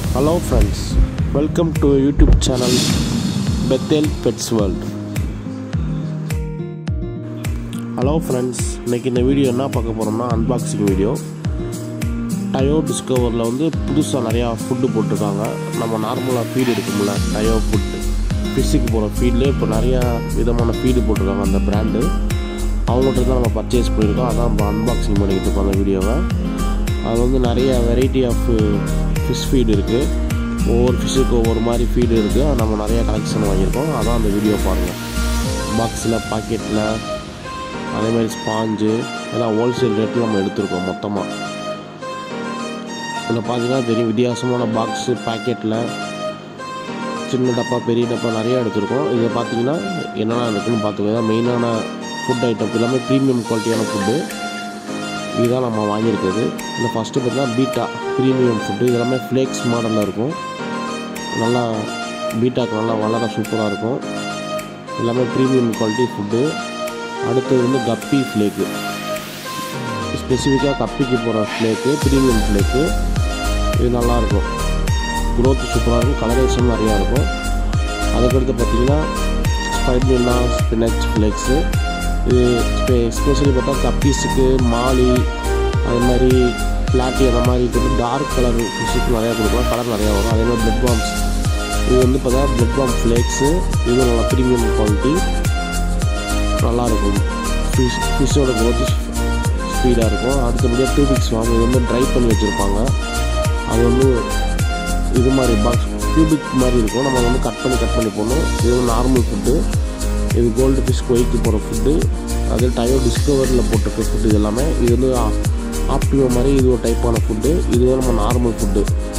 hello friends welcome to YouTube channel Bethel pets world hello friends இன்றைக்கி இந்த video என்ன பார்க்க போகிறோம்னா அன்பாக்சிங் வீடியோ டயோ டிஸ்கவரில் வந்து புதுசாக நிறையா ஃபுட்டு போட்டிருக்காங்க நம்ம நார்மலாக ஃபீடு இருக்கும்ல டயோ ஃபுட்டு ஃபிஷ்ஷுக்கு போகிற ஃபீட்லேயே இப்போ நிறையா விதமான ஃபீடு போட்டிருக்காங்க அந்த பிராண்டு அவங்கள்ட்ட தான் நம்ம பர்ச்சேஸ் பண்ணியிருக்கோம் அதான் இப்போ அன்பாக்சிங் பண்ணிக்கிட்டு இருக்கோம் அந்த வீடியோவை அது வந்து நிறைய வெரைட்டி ஆஃப் ஃபிஷ் ஃபீடு இருக்குது ஒவ்வொரு ஃபிஷ்ஷுக்கு ஒவ்வொரு மாதிரி ஃபீடு இருக்குது அது நம்ம நிறையா கலெக்ஷன் வாங்கியிருக்கோம் அதான் அந்த வீடியோ பாருங்கள் பாக்ஸில் பாக்கெட்டில் அதே மாதிரி ஸ்பாஞ்சு எல்லாம் ஹோல்சேல் ரேட்டில் நம்ம எடுத்திருக்கோம் மொத்தமாக இதில் பார்த்தீங்கன்னா தெரியும் வித்தியாசமான பாக்ஸு பேக்கெட்டில் சின்ன டப்பா பெரிய டப்பா நிறையா எடுத்திருக்கோம் இதில் பார்த்தீங்கன்னா என்னென்ன இருக்குன்னு பார்த்துக்கோங்க மெயினான ஃபுட் ஐட்டம் எல்லாமே ப்ரீமியம் குவாலிட்டியான ஃபுட்டு இதுதான் நம்ம வாங்கியிருக்கிறது இந்த ஃபஸ்ட்டு பார்த்தீங்கன்னா பீட்டா ப்ரீமியம் ஃபுட்டு இது எல்லாமே ஃப்ளேக்ஸ் மாடலில் இருக்கும் நல்லா பீட்டாக்கு நல்லா வளர சூப்பராக இருக்கும் எல்லாமே ப்ரீமியம் குவாலிட்டி ஃபுட்டு அடுத்தது வந்து கப்பி ஃப்ளேக்கு ஸ்பெசிஃபிக்காக கப்பிக்கு போகிற ஃப்ளேக்கு ப்ரீமியம் ஃப்ளேக்கு இது நல்லாயிருக்கும் க்ரோத் சூப்பராக இருக்கும் கலரேஷன் நிறையா இருக்கும் அதுக்கடுத்து பார்த்தீங்கன்னா ஸ்பைட்மில்லா ஸ்பினச் ஃப்ளேக்ஸு இது எஸ்பெஷலி பார்த்தா கப்பீஸுக்கு மாலி அது மாதிரி பிளாட்டி அந்த மாதிரி இருக்கிறது டார்க் கலர் ஃபிஷ்ஷுக்கு நிறையா கொடுக்கலாம் கலர் நிறையா வரும் அதே மாதிரி பிளட் பாம்ஸ் இது வந்து பார்த்தா பிளட் பாம் ஃப்ளேக்ஸு இது நல்லா ப்ரீமியம் குவாலிட்டி நல்லாயிருக்கும் ஃபிஷ் ஃபிஷ்ஷோட க்ரோத்து ஸ்பீடாக இருக்கும் அடுத்தபடியாக டூ பிக்ஸ் வாங்க இது வந்து ட்ரை பண்ணி வச்சுருப்பாங்க அது வந்து இது மாதிரி பாக்ஸ் கியூபிக் மாதிரி இருக்கும் நம்ம வந்து கட் பண்ணி கட் பண்ணி போடணும் இது வந்து நார்மல் ஃபுட்டு இது கோல்டு ஃபிஷ் கொய்க்கு போகிற ஃபுட்டு அது டயோ டிஸ்கவரில் போட்டிருக்க ஃபுட்டு இது எல்லாமே இது வந்து ஆப்டிமோ மாதிரி இது ஒரு டைப்பான ஃபுட்டு இது வந்து நம்ம நார்மல் ஃபுட்டு